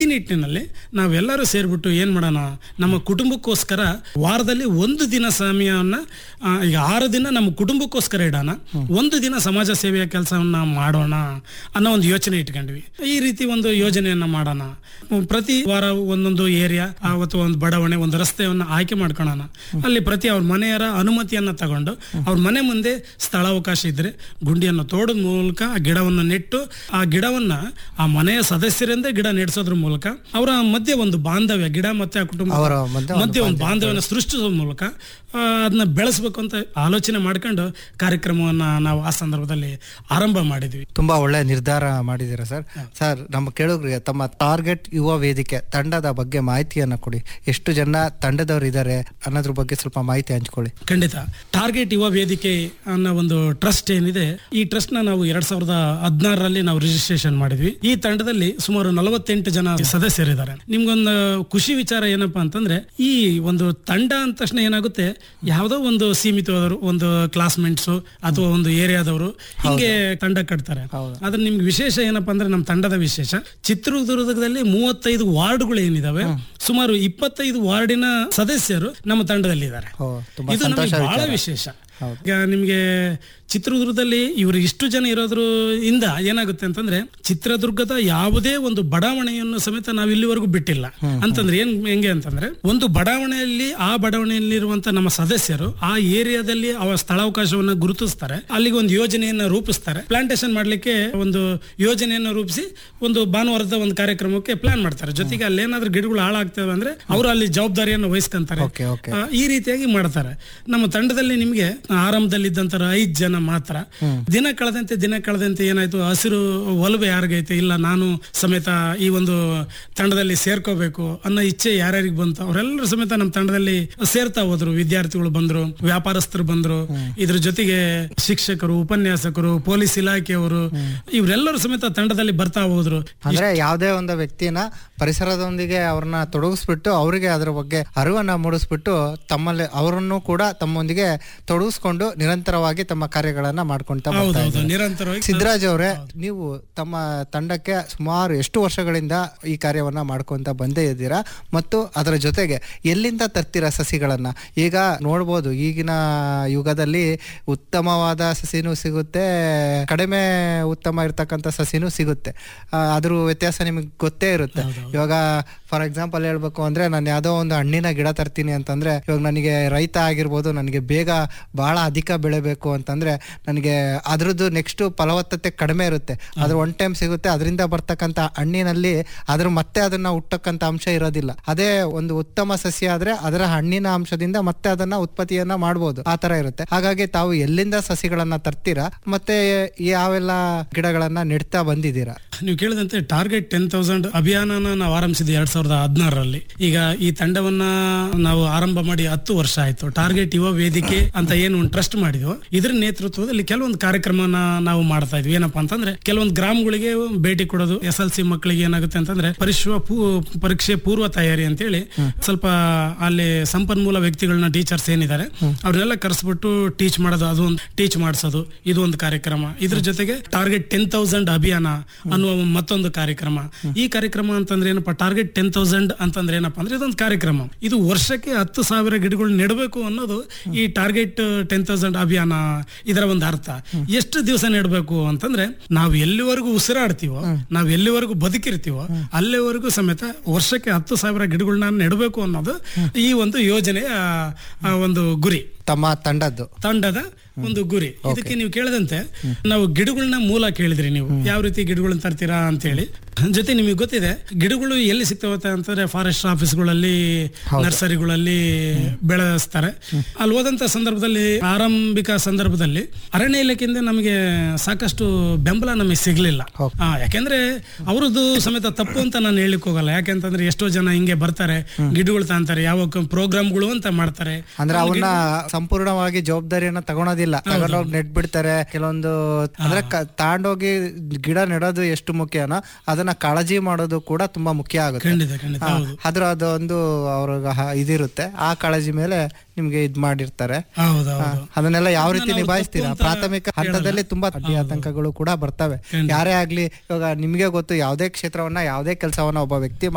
ನಿಟ್ಟಿನಲ್ಲಿ ನಾವೆಲ್ಲರೂ ಸೇರಿಬಿಟ್ಟು ಏನು ಮಾಡೋಣ ನಮ್ಮ ಕುಟುಂಬಕ್ಕೋಸ್ಕರ ವಾರದಲ್ಲಿ ಒಂದು ದಿನ ಸಮಯವನ್ನ ಆ, ಈಗ ಆರು ದಿನ ನಮ್ಮ ಕುಟುಂಬಕ್ಕೋಸ್ಕರ ಇಡೋಣ ಒಂದು ದಿನ ಸಮಾಜ ಸೇವೆಯ ಕೆಲಸವನ್ನ ಮಾಡೋಣ ಅನ್ನೋ ಒಂದು ಯೋಚನೆ ಇಟ್ಕೊಂಡ್ವಿ ಈ ರೀತಿ ಒಂದು ಯೋಜನೆಯನ್ನ ಮಾಡೋಣ ಹ್ಮ್, ಪ್ರತಿ ವಾರ ಒಂದೊಂದು ಏರಿಯಾ ಅಥವಾ ಒಂದು ಬಡಾವಣೆ ಒಂದು ರಸ್ತೆಯನ್ನ ಆಯ್ಕೆ ಮಾಡ್ಕೊಳ್ಳೋಣ ಅಲ್ಲಿ ಪ್ರತಿ ಅವ್ರ ಮನೆಯರ ಅನುಮತಿಯನ್ನ ತಗೊಂಡು ಅವ್ರ ಮನೆ ಮುಂದೆ ಸ್ಥಳಾವಕಾಶ ಇದ್ರೆ ಗುಂಡಿಯನ್ನು ತೋಡದ ಮೂಲಕ ಆ ಗಿಡವನ್ನು ನೆಟ್ಟು ಆ ಗಿಡವನ್ನ ಆ ಮನೆಯ ಸದಸ್ಯರಿಂದ ಗಿಡ ನೆಡ್ಸೋದ್ರ ಮೂಲಕ ಅವರ ಮಧ್ಯೆ ಒಂದು ಬಾಂಧವ್ಯ ಗಿಡ ಮತ್ತೆ ಆ ಕುಟುಂಬ ಅವರ ಮಧ್ಯೆ ಒಂದು ಮಧ್ಯೆ ಒಂದು ಬಾಂಧವ್ಯನ ಸೃಷ್ಟಿಸೋ ಮೂಲಕ ಆ, ಅದನ್ನ ಬೆಳೆಸ್ಬೇಕು ಅಂತ ಆಲೋಚನೆ ಮಾಡ್ಕೊಂಡು ಕಾರ್ಯಕ್ರಮವನ್ನ ನಾವು ಆ ಸಂದರ್ಭದಲ್ಲಿ ಆರಂಭ ಮಾಡಿದ್ವಿ ತುಂಬಾ ಒಳ್ಳೆ ನಿರ್ಧಾರ ಮಾಡಿದ್ದೀರಾ ಸರ್ ಸರ್ ನಮ್ಮ ಕೇಳುಗರಿಗೆ ತಮ್ಮ ಟಾರ್ಗೆಟ್ ಯುವ ವೇದಿಕೆ ತಂಡದ ಬಗ್ಗೆ ಮಾಹಿತಿಯನ್ನ ಕೊಡಿ ಎಷ್ಟು ಜನ ತಂಡದವರು ಇದ್ದಾರೆ ಅನ್ನೋದ್ರ ಬಗ್ಗೆ ಸ್ವಲ್ಪ ಮಾಹಿತಿ ಹಂಚ್ಕೊಳ್ಳಿ ಖಂಡಿತ ಟಾರ್ಗೆಟ್ ಯುವ ವೇದಿಕೆ ಅನ್ನೋ ಒಂದು ಟ್ರಸ್ಟ್ ಏನಿದೆ ಈ ಟ್ರಸ್ಟ್ ನ ನಾವು ಎರಡ್ ಸಾವಿರದ ಹದಿನಾರರಲ್ಲಿ ನಾವು ರಿಜಿಸ್ಟ್ರೇಷನ್ ಮಾಡಿದ್ವಿ ಈ ತಂಡದಲ್ಲಿ ಸುಮಾರು ನಲವತ್ತೆಂಟು ಜನ ಸದಸ್ಯರಿದ್ದಾರೆ ನಿಮ್ಗೊಂದು ಖುಷಿ ವಿಚಾರ ಏನಪ್ಪಾ ಅಂತಂದ್ರೆ ಈ ಒಂದು ತಂಡ ಅಂದ ತಕ್ಷಣ ಏನಾಗುತ್ತೆ ಯಾವುದೋ ಒಂದು ಸೀಮಿತವಾದವರು ಒಂದು ಕ್ಲಾಸ್ಮೇಟ್ಸ್ ಅಥವಾ ಒಂದು ಏರಿಯಾದವರು ಹಿಂಗೆ ತಂಡ ಕಟ್ತಾರೆ ಆದ್ರೆ ನಿಮ್ಗೆ ವಿಶೇಷ ಏನಪ್ಪಾ ಅಂದ್ರೆ ನಮ್ಮ ತಂಡದ ವಿಶೇಷ ಚಿತ್ರದುರ್ಗದಲ್ಲಿ ಮೂವತ್ತೈದು ವಾರ್ಡ್ಗಳು ಏನಿದಾವೆ ಸುಮಾರು ಇಪ್ಪತ್ತೈದು ವಾರ್ಡಿನ ಸದಸ್ಯರು ನಮ್ಮ ತಂಡದಲ್ಲಿದ್ದಾರೆ ಓ ತುಂಬಾ ಇದು ನಮಗೆ ಸಂತೋಷ ಬಹಳ ವಿಶೇಷ ಈಗ ನಿಮ್ಗೆ ಚಿತ್ರದುರ್ಗದಲ್ಲಿ ಇವರು ಇಷ್ಟು ಜನ ಇರೋದ್ರ ಇಂದ ಏನಾಗುತ್ತೆ ಅಂತಂದ್ರೆ ಚಿತ್ರದುರ್ಗದ ಯಾವುದೇ ಒಂದು ಬಡಾವಣೆಯನ್ನು ಸಮೇತ ನಾವು ಇಲ್ಲಿವರೆಗೂ ಬಿಟ್ಟಿಲ್ಲ ಅಂತಂದ್ರೆ ಏನ್ ಹೆಂಗೆ ಅಂತಂದ್ರೆ ಒಂದು ಬಡಾವಣೆಯಲ್ಲಿ ಆ ಬಡಾವಣೆಯಲ್ಲಿರುವಂತ ನಮ್ಮ ಸದಸ್ಯರು ಆ ಏರಿಯಾದಲ್ಲಿ ಅವರ ಸ್ಥಳಾವಕಾಶವನ್ನ ಗುರುತಿಸ್ತಾರೆ ಅಲ್ಲಿಗೆ ಒಂದು ಯೋಜನೆಯನ್ನ ರೂಪಿಸ್ತಾರೆ ಪ್ಲಾಂಟೇಶನ್ ಮಾಡ್ಲಿಕ್ಕೆ ಒಂದು ಯೋಜನೆಯನ್ನ ರೂಪಿಸಿ ಒಂದು ಭಾನುವಾರದ ಒಂದು ಕಾರ್ಯಕ್ರಮಕ್ಕೆ ಪ್ಲಾನ್ ಮಾಡ್ತಾರೆ ಜೊತೆಗೆ ಅಲ್ಲಿ ಏನಾದ್ರೂ ಗಿಡಗಳು ಹಾಳಾಗ್ತವೆ ಅಂದ್ರೆ ಅವರು ಅಲ್ಲಿ ಜವಾಬ್ದಾರಿಯನ್ನು ವಹಿಸ್ಕೊಂತಾರೆ ಓಕೆ ಓಕೆ ಆ, ಈ ರೀತಿಯಾಗಿ ಮಾಡ್ತಾರೆ ನಮ್ಮ ತಂಡದಲ್ಲಿ ನಿಮ್ಗೆ ಆರಂಭದಲ್ಲಿ ಇದ್ದಂತರ ಐದ್ ಜನ ಮಾತ್ರ ದಿನ ಕಳೆದಂತೆ ದಿನ ಕಳೆದಂತೆ ಏನಾಯ್ತು ಹಸಿರು ಒಲವು ಯಾರಿಗೈತೆ ಇಲ್ಲ ನಾನು ಸಮೇತ ಈ ಒಂದು ತಂಡದಲ್ಲಿ ಸೇರ್ಕೋಬೇಕು ಅನ್ನೋ ಇಚ್ಛೆ ಯಾರ್ಯಾರಿಗೆ ಬಂತು ಅವರೆಲ್ಲರೂ ಸಮೇತ ನಮ್ಮ ತಂಡದಲ್ಲಿ ಸೇರ್ತಾ ಹೋದ್ರು ವಿದ್ಯಾರ್ಥಿಗಳು ಬಂದ್ರು ವ್ಯಾಪಾರಸ್ಥರು ಬಂದ್ರು ಇದ್ರ ಜೊತೆಗೆ ಶಿಕ್ಷಕರು ಉಪನ್ಯಾಸಕರು ಪೊಲೀಸ್ ಇಲಾಖೆಯವರು ಇವರೆಲ್ಲರೂ ಸಮೇತ ತಂಡದಲ್ಲಿ ಬರ್ತಾ ಹೋದ್ರು ಅಂದ್ರೆ ಯಾವುದೇ ಒಂದು ವ್ಯಕ್ತಿನ ಪರಿಸರದೊಂದಿಗೆ ಅವ್ರನ್ನ ತೊಡಗಿಸ್ಬಿಟ್ಟು ಅವರಿಗೆ ಅದರ ಬಗ್ಗೆ ಅರಿವನ್ನ ಮೂಡಿಸ್ಬಿಟ್ಟು ತಮ್ಮಲ್ಲಿ ಅವರನ್ನು ಕೂಡ ತಮ್ಮೊಂದಿಗೆ ತೊಡಗಿಸ್ಕೊಂಡು ನಿರಂತರವಾಗಿ ತಮ್ಮ ಕಾರ್ಯಗಳನ್ನ ಮಾಡ್ಕೊಂತ ಬರ್ತಾ ಹೌದೌದು ಇದ್ದಾರೆ. ನಿರಂತರವಾಗಿ ಸಿದ್ದರಾಜ್ ಅವರೇ ನೀವು ತಮ್ಮ ತಂಡಕ್ಕೆ ಸುಮಾರು ಎಷ್ಟು ವರ್ಷಗಳಿಂದ ಈ ಕಾರ್ಯವನ್ನ ಮಾಡ್ಕೊಂತ ಬಂದೇ ಇದ್ದೀರಾ ಮತ್ತು ಅದರ ಜೊತೆಗೆ ಎಲ್ಲಿಂದ ತರ್ತೀರಾ ಸಸಿಗಳನ್ನ ಈಗ ನೋಡ್ಬೋದು ಈಗಿನ ಯುಗದಲ್ಲಿ ಉತ್ತಮವಾದ ಸಸಿನೂ ಸಿಗುತ್ತೆ ಕಡಿಮೆ ಉತ್ತಮ ಇರ್ತಕ್ಕಂಥ ಸಸಿನೂ ಸಿಗುತ್ತೆ ಆ, ಅದ್ರ ವ್ಯತ್ಯಾಸ ನಿಮಗೆ ಗೊತ್ತೇ ಇರುತ್ತೆ ಇವಾಗ ಫಾರ್ ಎಕ್ಸಾಂಪಲ್ ಹೇಳ್ಬೇಕು ಅಂದ್ರೆ ನಾನು ಯಾವುದೋ ಒಂದು ಹಣ್ಣಿನ ಗಿಡ ತರ್ತೀನಿ ಅಂತಂದ್ರೆ ಇವಾಗ ನನಗೆ ರೈತ ಆಗಿರ್ಬೋದು ನನಗೆ ಬೇಗ ಬಹಳ ಅಧಿಕ ಬೆಳೆಬೇಕು ಅಂತಂದ್ರೆ ನನಗೆ ಅದ್ರದ್ದು ನೆಕ್ಸ್ಟ್ ಫಲವತ್ತತೆ ಕಡಿಮೆ ಇರುತ್ತೆ ಅದ್ರ ಒನ್ ಟೈಮ್ ಸಿಗುತ್ತೆ ಅದರಿಂದ ಬರ್ತಕ್ಕಂಥ ಹಣ್ಣಿನಲ್ಲಿ ಅದ್ರ ಮತ್ತೆ ಅದನ್ನ ಹುಟ್ಟಕ್ಕಂತ ಅಂಶ ಇರೋದಿಲ್ಲ ಅದೇ ಒಂದು ಉತ್ತಮ ಸಸ್ಯ ಆದ್ರೆ ಅದರ ಹಣ್ಣಿನ ಅಂಶದಿಂದ ಮತ್ತೆ ಅದನ್ನ ಉತ್ಪತ್ತಿಯನ್ನ ಮಾಡ್ಬೋದು ಆ ತರ ಇರುತ್ತೆ ಹಾಗಾಗಿ ತಾವು ಎಲ್ಲಿಂದ ಸಸಿಗಳನ್ನ ತರ್ತೀರಾ ಮತ್ತೆ ಯಾವೆಲ್ಲ ಗಿಡಗಳನ್ನ ನೆಡ್ತಾ ಬಂದಿದ್ದೀರಾ ನೀವು ಕೇಳಿದಂತೆ ಟಾರ್ಗೆಟ್ ಟೆನ್ ತೌಸಂಡ್ ಅಭಿಯಾನನ ನಾವು ಆರಂಭಿಸಿದ್ವಿ ಎರಡ್ ಸಾವಿರದ ಹದಿನಾರರಲ್ಲಿ ಈಗ ಈ ತಂಡವನ್ನ ನಾವು ಆರಂಭ ಮಾಡಿ ಹತ್ತು ವರ್ಷ ಆಯ್ತು ಟಾರ್ಗೆಟ್ ಯುವ ವೇದಿಕೆ ಅಂತ ಏನು ಒಂದು ಟ್ರಸ್ಟ್ ಮಾಡಿದ್ವು ಇದ್ರ ನೇತೃತ್ವದಲ್ಲಿ ಕೆಲವೊಂದು ಕಾರ್ಯಕ್ರಮನ ನಾವು ಮಾಡ್ತಾ ಇದ್ವಿ ಏನಪ್ಪಾ ಅಂತಂದ್ರೆ ಕೆಲವೊಂದು ಗ್ರಾಮಗಳಿಗೆ ಭೇಟಿ ಕೊಡೋದು ಎಸ್ ಎಲ್ ಸಿ ಮಕ್ಕಳಿಗೆ ಏನಾಗುತ್ತೆ ಅಂತಂದ್ರೆ ಪರಿಶ್ವ ಪೂ- ಪರೀಕ್ಷೆ ಪೂರ್ವ ತಯಾರಿ ಅಂತೇಳಿ ಸ್ವಲ್ಪ ಅಲ್ಲಿ ಸಂಪನ್ಮೂಲ ವ್ಯಕ್ತಿಗಳನ್ನ ಟೀಚರ್ಸ್ ಏನಿದ್ದಾರೆ ಅವ್ರನ್ನೆಲ್ಲ ಕರೆಸ್ಬಿಟ್ಟು ಟೀಚ್ ಮಾಡೋದು ಅದು ಒಂದು ಟೀಚ್ ಮಾಡಿಸೋದು ಇದು ಒಂದು ಕಾರ್ಯಕ್ರಮ ಇದ್ರ ಜೊತೆಗೆ ಟಾರ್ಗೆಟ್ ಟೆನ್ ತೌಸಂಡ್ ಅಭಿಯಾನ ಅನ್ನುವ ಮತ್ತೊಂದು ಕಾರ್ಯಕ್ರಮ ಈ ಕಾರ್ಯಕ್ರಮ ಅಂತಂದ್ರೆ ಏನಪ್ಪಾ ಟಾರ್ಗೆಟ್ ಟೆನ್ ತೌಸಂಡ್ ಅಂತಂದ್ರೆ ಏನಪ್ಪಾ ಅಂದ್ರೆ ಇದೊಂದು ಕಾರ್ಯಕ್ರಮ ಇದು ವರ್ಷಕ್ಕೆ ಹತ್ತು ಸಾವಿರ ಗಿಡಗಳು ನೆಡಬೇಕು ಅನ್ನೋದು ಈ ಟಾರ್ಗೆಟ್ ಟೆನ್ ತೌಸಂಡ್ ಅಭಿಯಾನ ಇದರ ಒಂದು ಅರ್ಥ ಎಷ್ಟು ದಿವಸ ನೆಡಬೇಕು ಅಂತಂದ್ರೆ ನಾವು ಎಲ್ಲಿವರೆಗೂ ಉಸಿರಾಡ್ತೀವೋ ನಾವು ಎಲ್ಲಿವರೆಗೂ ಬದುಕಿರ್ತೀವೋ ಅಲ್ಲಿವರೆಗೂ ಸಮೇತ ವರ್ಷಕ್ಕೆ ಹತ್ತು ಸಾವಿರ ಗಿಡಗಳನ್ನ ನೆಡಬೇಕು ಅನ್ನೋದು ಈ ಒಂದು ಯೋಜನೆಯ ಆ, ಒಂದು ಗುರಿ ತಮ್ಮ ತಂಡದ್ದು ತಂಡದ ಒಂದು ಗುರಿ ಇದಕ್ಕೆ ನೀವು ಕೇಳದಂತೆ ನಾವು ಗಿಡಗಳನ್ನ ಮೂಲ ಕೇಳಿದ್ರಿ ನೀವು ಯಾವ ರೀತಿ ಗಿಡಗಳನ್ನ ತರ್ತೀರಾ ಅಂತ ಹೇಳಿ ಜೊತೆ ನಿಮಗೆ ಗೊತ್ತಿದೆ ಗಿಡಗಳು ಎಲ್ಲಿ ಸಿಗ್ತವೆ ಅಂತಂದ್ರೆ ಫಾರೆಸ್ಟ್ ಆಫೀಸ್ಗಳಲ್ಲಿ ನರ್ಸರಿಗಳಲ್ಲಿ ಬೆಳೆಸ್ತಾರೆ ಅಲ್ಲಿ ಹೋದಂತ ಸಂದರ್ಭದಲ್ಲಿ ಆರಂಭಿಕ ಸಂದರ್ಭದಲ್ಲಿ ಅರಣ್ಯ ಇಲಾಖೆಯಿಂದ ನಮಗೆ ಸಾಕಷ್ಟು ಬೆಂಬಲ ನಮಗೆ ಸಿಗ್ಲಿಲ್ಲ ಆ, ಯಾಕೆಂದ್ರೆ ಅವರದ್ದು ಸಮೇತ ತಪ್ಪು ಅಂತ ನಾನು ಹೇಳಲಿಕ್ಕೆ ಹೋಗಲ್ಲ ಯಾಕೆಂತಂದ್ರೆ ಎಷ್ಟೋ ಜನ ಹಿಂಗೆ ಬರ್ತಾರೆ ಗಿಡಗಳು ತಾಂತಾರೆ ಯಾವ ಪ್ರೋಗ್ರಾಮ್ಗಳು ಅಂತ ಮಾಡ್ತಾರೆ ಅಂದ್ರೆ ಅವನ್ನ ಸಂಪೂರ್ಣವಾಗಿ ಜವಾಬ್ದಾರಿಯನ್ನ ತಗೊಳೋದಿಲ್ಲ ತಗೊಂಡೋಗಿ ನೆಟ್ ಬಿಡ್ತಾರೆ ಕೆಲವೊಂದು ಅಂದ್ರೆ ಕ- ತಗೊಂಡೋಗಿ ಗಿಡ ನೆಡೋದು ಎಷ್ಟು ಮುಖ್ಯನೋ ಅದನ್ನ ಕಾಳಜಿ ಮಾಡೋದು ಕೂಡ ತುಂಬಾ ಮುಖ್ಯ ಆಗುತ್ತೆ ಖಂಡಿತ ಖಂಡಿತ ಹಾ, ಹೌದು ಅದ್ರ ಅದೊಂದು ಅವ್ರಿಗೆ ಹ- ಇದಿರುತ್ತೆ ಆ ಕಾಳಜಿ ಮೇಲೆ ನಿಮ್ಗೆ ಇದ್ ಮಾಡಿರ್ತಾರೆ ಹೌದು ಹಾ, ಹೌದು ಅದನ್ನೆಲ್ಲ ಯಾವ ರೀತಿ ನಾವು ನಿಭಾಯಿಸ್ತೀರಾ ತಪ್ಪು ಅಂತ ಪ್ರಾಥಮಿಕ ಹಂತದಲ್ಲಿ ತುಂಬಾ ಅಡ್ಡಿ ಆತಂಕಗಳು ಕೂಡ ಬರ್ತವೆ ಯಾರೇ ಆಗ್ಲಿ ಇವಾಗ ನಿಮ್ಗೆ ಗೊತ್ತು ಯಾವುದೇ ಕ್ಷೇತ್ರವನ್ನ ಯಾವುದೇ ಕೆಲಸವನ್ನ ಒಬ್ಬ ವ್ಯಕ್ತಿ